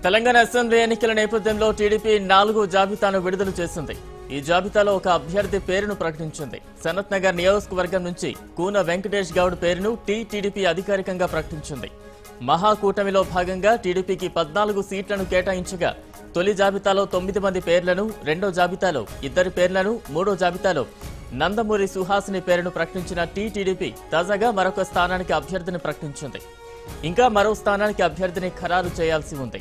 Telangana assembly ఎన్నికల నేపథ్యంలో TDP నాలుగు జాబితాను విడుదల చేసింది ఈ జాబితాలో ఒక అభ్యర్థి పేరును ప్రకటించింది సనత్ నగర్ నియోజకవర్గం నుంచి కూన వెంకటేష్ గౌడ్ పేరును టీ టీడీపీ అధికారికంగా ప్రకటించింది మహాకూటమిలో భాగంగా టీడీపీకి పద్నాలుగు సీట్లను కేటాయించగా తొలి జాబితాలో తొమ్మిది మంది పేర్లను రెండో జాబితాలో ఇద్దరి పేర్లను మూడో జాబితాలో నందమూరి సుహాసిని పేరును ప్రకటించిన టీ టీడీపీ తాజాగా మరొక స్థానానికి అభ్యర్థిని ప్రకటించింది ఇంకా మరో స్థానానికి అభ్యర్థిని ఖరారు చేయాల్సి ఉంది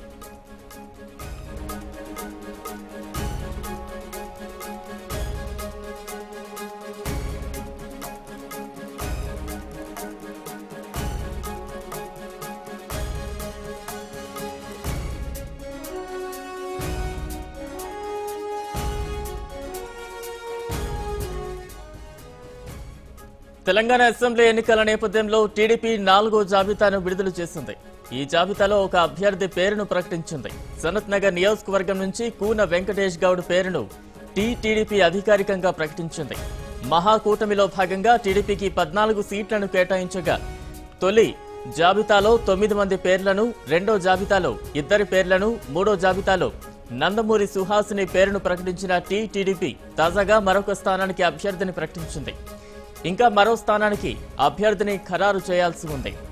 తెలంగాణ అసెంబ్లీ ఎన్నికల నేపథ్యంలో టీడీపీ నాలుగో జాబితాను విడుదల చేసింది ఈ జాబితాలో ఒక అభ్యర్థి పేరును ప్రకటించింది సనత్ నగర్ నియోజకవర్గం నుంచి కూన వెంకటేష్ గౌడ్ పేరును టీ టీడీపీ అధికారికంగా ప్రకటించింది మహాకూటమిలో భాగంగా టీడీపీకి పద్నాలుగు సీట్లను కేటాయించగా తొలి జాబితాలో తొమ్మిది మంది పేర్లను రెండో జాబితాలో ఇద్దరి పేర్లను మూడో జాబితాలో నందమూరి సుహాసిని పేరును ప్రకటించిన టీ టీడీపీ తాజాగా మరొక స్థానానికి అభ్యర్థిని ప్రకటించింది ఇంకా మరో స్థానానికి అభ్యర్థిని ఖరారు చేయాల్సి ఉంది